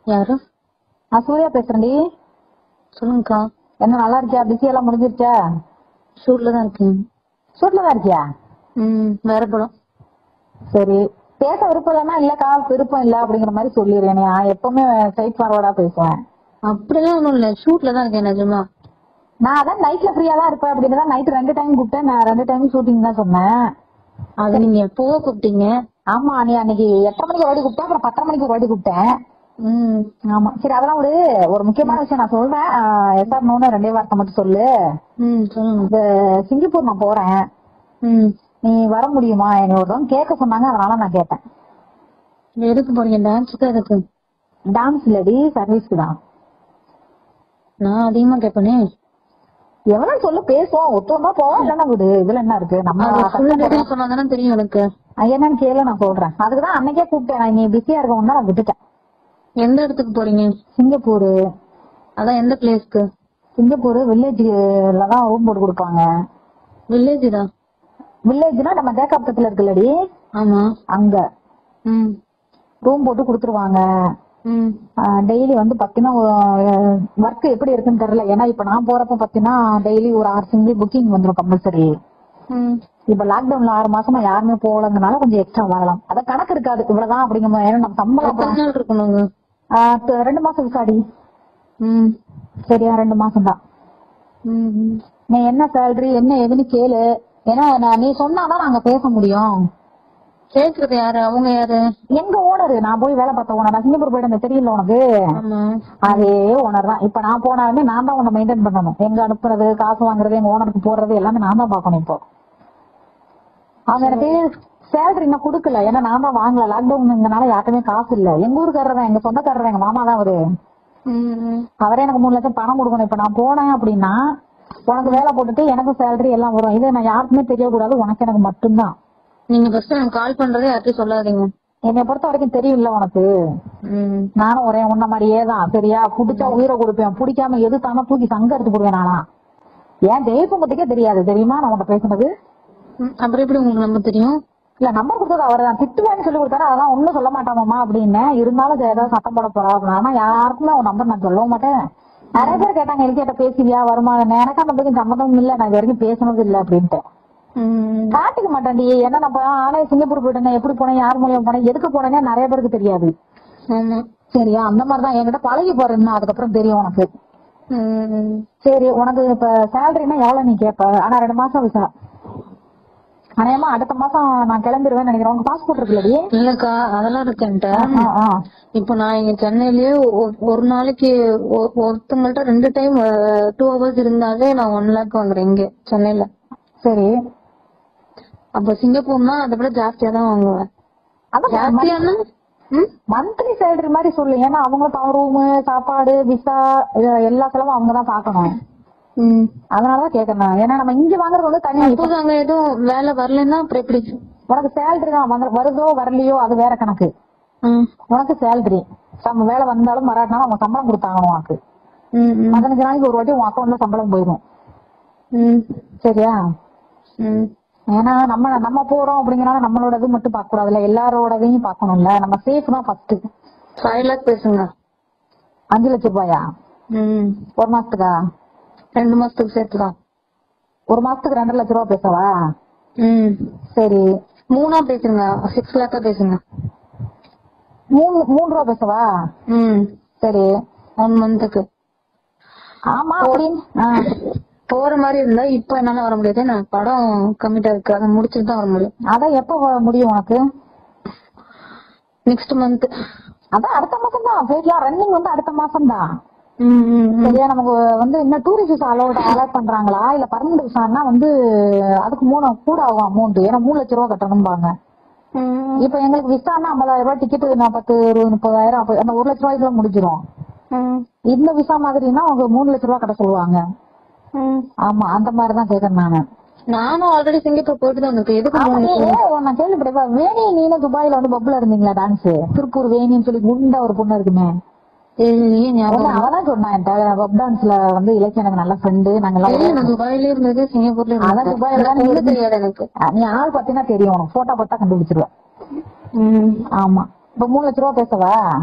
யாரு நான் சூர்யா பேசுறேன்டி சொல்லுங்கக்கா என்ன நல்லா இருக்கியா பிஸி எல்லாம் முடிஞ்சிருச்சா ஷூட்ல தான் இருக்கேன் ஷூட்ல தான் இருக்கியா ம் வேற படம் சரி பேச விருப்பம் இல்லைன்னா இல்லக்கா விருப்பம் இல்ல அப்படிங்கிற மாதிரி சொல்லிடுறேன் நான் எப்பவுமே ஸ்ட்ரைட் ஃபார்வர்டா பேசுவேன் அப்படிலாம் ஒண்ணும் இல்ல ஷூட்ல தான் இருக்கேன் நிஜமா நான் அதான் நைட்ல ஃப்ரீயா தான் இருப்பேன் அப்படின்னு தான் நைட் ரெண்டு டைம் கூப்பிட்டேன் நான் ரெண்டு டைம் ஷூட்டிங் தான் சொன்னேன் அது நீங்க எப்பவோ கூப்பிட்டீங்க ஆமா நீ அன்னைக்கு எட்டரை மணிக்கு ஒரு வாட்டி கூப்பிட்டேன் அப்புறம் பத்தரை மணிக்கு ஒரு வாட்டி கூப்பிட்டேன் ம் ஆமா சரி அதெல்லாம் ஒரு ஒரு முக்கியமான விஷயம் நான் சொல்றேன் எஸ்ஆர் நோன்னு ரெண்டே வார்த்தை மட்டும் சொல்லு ம் சொல்லுங்க இந்த சிங்கப்பூர் நான் போறேன் ம் நீ வர முடியுமா என்னை ஒரு தடவை கேட்க சொன்னாங்க அதனால நான் கேட்டேன் எதுக்கு போறீங்க டான்ஸுக்கு எதுக்கு டான்ஸ் இல்லடி சர்வீஸ்க்கு தான் நான் அதிகமா கேட்பேனே எவ்வளவு சொல்லு பேசுவோம் ஒத்துவமா போவோம் இல்லன்னா விடு இதுல என்ன இருக்கு நம்ம அது ஃபுல் கஷ்டப்படுறோம். டீடைல் சொன்னாதானே தெரியும் எனக்கு அது என்னன்னு கேளு நான் சொல்றேன் அதுக்குதான் அன்னைக்கே கூப்பிட்டேன் நான் நீ பிஸியா இருக்கவும் தான் நான் விட்டுட்டேன் எந்த இடத்துக்கு போறீங்க சிங்கப்பூர் அதான் எந்த பிளேஸ்க்கு சிங்கப்பூர் வில்லேஜ்ல தான் ரூம் போட்டு கொடுப்பாங்க வில்லேஜ் தான் வில்லேஜ்னா நம்ம தேக்காப்பத்துல இருக்குல்லடி ஆமா அங்க ம் ரூம் போட்டு கொடுத்துருவாங்க ம் டெய்லி வந்து பாத்தீங்கன்னா ஒர்க் எப்படி இருக்குன்னு தெரியல ஏன்னா இப்ப நான் போறப்ப பாத்தீங்கன்னா டெய்லி ஒரு ஆறு சிங்கிள் புக்கிங் வந்துரும் கம்பல்சரி ம் இப்ப லாக்டவுன்ல ஆறு மாசமா யாருமே போகலங்கனால கொஞ்சம் எக்ஸ்ட்ரா வாங்கலாம் அத கணக்கு இருக்காது இவ்வளவுதான் அப்படிங்கிற ஏன்னா நம்ம சம்பளம் எத்தனை நாள் இருக்கணுங்க ஆஹ் இப்ப ரெண்டு மாசம் விசாடி ம் சரியா ரெண்டு மாசம் தான் ம் ம். நீ என்ன சேலரி என்ன எதுன்னு கேளு ஏன்னா நான் நீ சொன்னாதான் நாங்க பேச முடியும் கேக்குறது யாரு அவங்க யாரு எங்க ஓனர் நான் போய் வேலை பார்த்த ஓனர் நான் சிங்கப்பூர் போயிட்டு தெரியல உனக்கு ஆமா அதே ஓனர் தான் இப்ப நான் போனாலுமே நான் தான் உன்னை மெயின்டைன் பண்ணணும் எங்க அனுப்புறது காசு வாங்குறது எங்க ஓனருக்கு போடுறது எல்லாமே நான் தான் பார்க்கணும் இப்போ அவங்க எனக்கு சேலரி இன்னும் கொடுக்கல ஏன்னா நான் தான் வாங்கல லாக்டவுன்ங்கனால யாருக்குமே காசு இல்ல எங்க ஊருக்காரர் தான் எங்க சொந்தக்காரர் எங்க மாமா தான் அவரு ம் ம். அவரே எனக்கு மூணு லட்சம் பணம் கொடுக்கணும் இப்ப நான் போனேன் அப்படின்னா உனக்கு வேலை போட்டுட்டு எனக்கு சேலரி எல்லாம் வரும் இது நான் யாருக்குமே தெரியக்கூடாது உனக்கு எனக்கு மட்டும்தான் நீங்க ஃபர்ஸ்ட் எனக்கு கால் பண்றதே யார்ட்டையும் சொல்லாதீங்க என்னை பொறுத்த வரைக்கும் தெரியும்ல உனக்கு ம் நானும் ஒரே உன்ன மாதிரியே தான் சரியா புடிச்சா உயிரை கொடுப்பேன் பிடிக்காம எது தானே தூக்கி சங்க எடுத்து போடுவேன் நானா ஏன் ஜெயக்குமத்துக்கே தெரியாது தெரியுமா நான் உன்கிட்ட பேசுனது ம். அப்புறம் எப்படி உங்களுக்கு நம்ம தெரியும் இல்ல நம்பர் கொடுத்தது அவர் தான் திட்டுவேன்னு சொல்லி கொடுத்தாரு அதான் ஒண்ணும் சொல்ல மாட்டாமாமா அப்படின்னு இருந்தாலும் இது ஏதாவது சத்தம் போட போறா அப்படின்னு. ஆனா யாருக்குமே உன் நம்பர் நான் சொல்ல மாட்டேன் நிறைய பேர் கேட்டாங்க எல்கிட்ட பேசுவியா வருமா எனக்கு அந்த பக்கம் சம்மந்தம் இல்ல நான் இது வரைக்கும் பேசுனது இல்ல அப்படின்ட்டு ம் காட்டிக்க மாட்டேன்டி ஏன்னா நம்ம ஆனா சிங்கப்பூர் போயிட்டேன் எப்படி போனேன் யார் மூலியம் போனேன் எதுக்கு போனேன்னே நிறைய பேருக்கு தெரியாது ஆமா சரியா அந்த மாதிரிதான் என்கிட்ட பழகி போறேன்னு அதுக்கப்புறம் தெரியும் உனக்கு ம் சரி உனக்கு இப்ப சேலரினா எவ்வளவு நீ கேப்ப ஆனா ரெண்டு மாசம் விசா அநேகமா அடுத்த மாசம் நான் கிளம்பிடுவேன் நினைக்கிறேன் உங்க பாஸ்போர்ட் இருக்குல்லடி இல்லக்கா அதெல்லாம் இருக்கேன்ட்ட ஆ, ஆ. இப்போ நான் இங்க சென்னையிலயே ஒ- ஒரு நாளைக்கு ஒ- ஒருத்தவங்கள்ட்ட ரெண்டு டைம் டூ ஹவர்ஸ் இருந்தாலே நான் ஒன் லேக் வாங்குறேன் இங்க சென்னையில சரி அப்ப சிங்கப்பூர்னா அதை விட ஜாஸ்தியா தான் வாங்குவேன் அதான் ஜாஸ்தியானா ம் மந்த்லி சேலரி மாதிரி சொல்லு ஏன்னா அவங்க ரூமு சாப்பாடு விசா எல்லா செலவும் அவங்க தான் பாக்கணும் ம் அதனாலதான் கேக்குறேன் ஏன்னா நம்ம இங்க வாங்குறது வந்து தனி சப்போஸ் அங்க எதுவும் வேலை வரலைன்னா அப்புறம் எப்படி உனக்கு சேலரி தான் வந்து- வருதோ வரலையோ அது வேற கணக்கு ம் உனக்கு சேலரி நம்ம வேலை வந்தாலும் வராட்டினாலும் அவங்க சம்பளம் கொடுத்தாங்க உனக்கு ம் ம் பதினஞ்சு நாளைக்கு ஒரு வாட்டி உன் அக்கௌண்ட்ல சம்பளம் போயிடும் ம் சரியா ம் ஏன்னா நம்ம நம்ம போறோம் அப்படிங்கறனால நம்மளோட இது மட்டும் பார்க்க கூடாதுல்ல எல்லாரோடதையும் பார்க்கணும்ல நம்ம சேஃப் தான் ஃபர்ஸ்ட் ஃபைவ் லேக் பேசுங்க அஞ்சு லட்சம் ரூபாயா ம் ஒரு மாசத்துக்கா ரெண்டு மாசத்துக்கு சேர்த்துதான் ஒரு மாசத்துக்கு ரெண்டரை லட்சம் ரூபா பேசவா ம் சரி மூணா பேசுங்க சிக்ஸ் லேக்கா பேசுங்க மூணு மூணு ரூபா பேசவா ம் சரி ஒன் மந்த்துக்கு ஆமா அப்படின்னு ஆ. போற மாதிரி இருந்தா இப்ப என்னால வர முடியாது நான் படம் கம்மிட்டா இருக்கு அதை முடிச்சுட்டு தான் வர முடியும் அதான் எப்ப வ- முடியும் உனக்கு நெக்ஸ்ட் மந்த் அதான் அடுத்த மாசம் தான் போயிடலாம் ரன்னிங் வந்து அடுத்த மாசம் தான் ம் ம் ம். சரியா நமக்கு வந்து இன்னும் டூரிஸ்ட் விசா அலோட் அலாட் பண்றாங்களா இல்ல பர்மனன்ட் விசான்னா வந்து அதுக்கு மூணு கூட ஆகும் அமௌண்ட் ஏன்னா மூணு லட்சம் ரூபா கட்டணும்பாங்க ம் இப்ப எங்களுக்கு விசான்னா ஐம்பதாயிரம் ரூபாய் டிக்கெட் நான் பத்து இருபது முப்பதாயிரம் அப்ப அந்த ஒரு லட்ச ரூபாய்க்குள்ள முடிஞ்சிரும் ம் இந்த விசா மாதிரினா அவங்க மூணு லட்ச ரூபாய் கட்ட சொல்லுவாங்க ம். ஆமா அந்த மாதிரி தான் கேக்குறேன் நானு நானும் ஆல்ரெடி சிங்கப்பூர் போயிட்டு தான் வந்திருக்கேன் எதுக்கு ஆமா, மூணு நீ லட்சம்? ஏன் நான் கேள்விப்பட்டேன் வேணி நீனும் துபாயில வந்து பப்புல இருந்தீங்களா டான்ஸ் திருப்பூர் வேணின்னு சொல்லி குண்டா ஒரு பொண்ணு இருக்குமே தெரியலையே ஞாபகம் ஒண்ணு அவதான் சொன்னா என்கிட்ட பப் டான்ஸ்ல வந்து இலக்கிய எனக்கு நல்ல ஃப்ரெண்டு நாங்க எல்லாம் இல்ல, நான் துபாயில இருந்தது சிங்கப்பூர்ல அதான் இருந்தது துபாயில தான் எனக்கு இருந்து- தெரியாது எனக்கு நீ ஆள் பாத்தீங்கன்னா தெரியும் உனக்கு போட்டோ பார்த்தா கண்டுபிடிச்சிருவேன் ம் ஆமா இப்ப மூணு லட்ச ரூபா பேசவா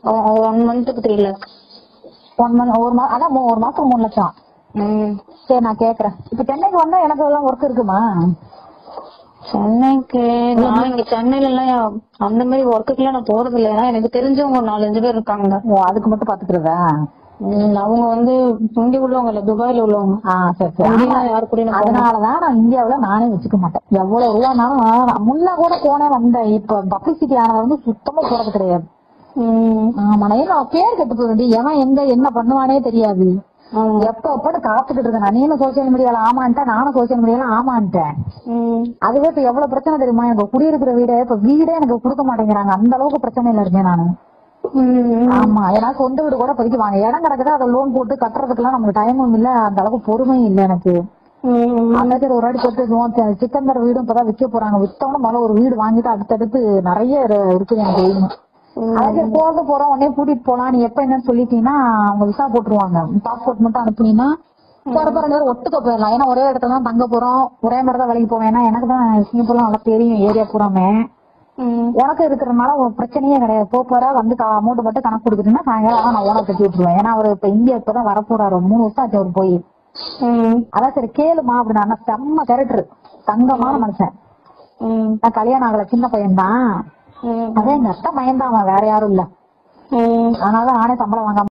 ஒன் மந்த்துக்கு த்ரீ லேக்ஸ் ஒன் மந்த் ஒரு மா அதான் மூ- ஒரு மாசம் மூணு லட்சம் ம் சரி நான் கேக்குறேன் இப்ப சென்னைக்கு வந்தா எனக்கு எல்லாம் ஒர்க் இருக்குமா சென்னைக்கு நான் இங்க சென்னையில எல்லாம் அந்த மாதிரி ஒர்க்குக்கு நான் போறது இல்ல ஏன்னா எனக்கு தெரிஞ்சவங்க ஒரு நாலஞ்சு பேர் இருக்காங்க ஓ அதுக்கு மட்டும் பாத்துக்கிறதா ம், அவங்க வந்து இங்க உள்ளவங்க இல்ல துபாயில உள்ளவங்க ஆ சரி சரி இங்கெல்லாம் யாரு கூட நான் போக அதனாலதான் நான் இந்தியாவுல நானே வச்சுக்க மாட்டேன் எவ்வளவு இல்லைனாலும் நான் முன்ன கூட போனேன் வந்தேன் இப்ப பப்ளிசிட்டி ஆனது வந்து சுத்தமா போறது கிடையாது ம், ஆமா நான் பேர் கெட்டு போகுது எவன் எங்க என்ன பண்ணுவானே தெரியாது ஆமா. எப்ப எப்பன்னு காத்துக்கிட்டு இருக்கேன் நான் நீனும் சோசியல் மீடியால ஆமான்ட்டேன் நானும் சோசியல் மீடியால ஆமான்ட்டேன் ம், அதுவே இப்ப எவ்வளவு பிரச்சனை தெரியுமா எனக்கு குடியிருக்கிற வீடு இப்ப வீடே எனக்கு கொடுக்க மாட்டேங்கிறாங்க அந்த அளவுக்கு பிரச்சனையில இருக்கேன் நானு ம், ஆமா ஏன்னா சொந்த வீடு கூட இப்போதைக்கு வாங்க இடம் கிடக்குது அதை லோன் போட்டு கட்டுறதுக்குலாம் நமக்கு டைமும் இல்ல அந்த அளவுக்கு பொறுமையும் இல்ல எனக்கு ம், அந்த சரி ஒரு வாட்டி போட்டு சிக்கந்தர் வீடும் இப்பதான் விற்க போறாங்க வித்தவன முதல்ல ஒரு வீடு வாங்கிட்டு அடுத்தடுத்து நிறைய இரு- இருக்குது எனக்கு எய்ம் அதாவது போக போறோம் உடனே கூட்டிட்டு போலாம் நீ எப்ப என்னன்னு சொல்லிட்டீங்கன்னா அவங்க விசா போட்டுருவாங்க பாஸ்போர்ட் மட்டும் அனுப்புனீங்கன்னா போறப்ப ரெண்டு பேரும் ஒட்டுக்க போயிடலாம் ஏன்னா ஒரே இடத்துல தான் தங்க போறோம் ஒரே மாதிரி தான் வேலைக்கு போவேன் ஏன்னா எனக்கு தான் சிங்கப்பூர்லாம் நல்லா தெரியும் ஏரியா பூராமே ம், உனக்கு இருக்கிறதுனால ஒரு பிரச்சனையே கிடையாது போ போற வந்து அமௌண்ட் மட்டும் கணக்கு கொடுத்துட்டீங்கன்னா சாயங்காலம் ஆனா நான் ஓனர் கட்டி விட்டுருவேன் ஏன்னா அவர் இப்ப இந்தியா இப்பதான் வரப்போறாரு ஒரு மூணு வருஷம் ஆச்சு அவர் போய் ம், அதான் சரி கேளுமா அப்படின்னா செம்ம கேரக்டர் தங்கமான மனுஷன் ம், நான் கல்யாணம் ஆகல சின்ன பையன்தான் ம், அதான் எங்க அத்தை பையன் தான் அவன் வேற யாரும் இல்ல ம். அதனால நானே சம்பளம் வாங்காம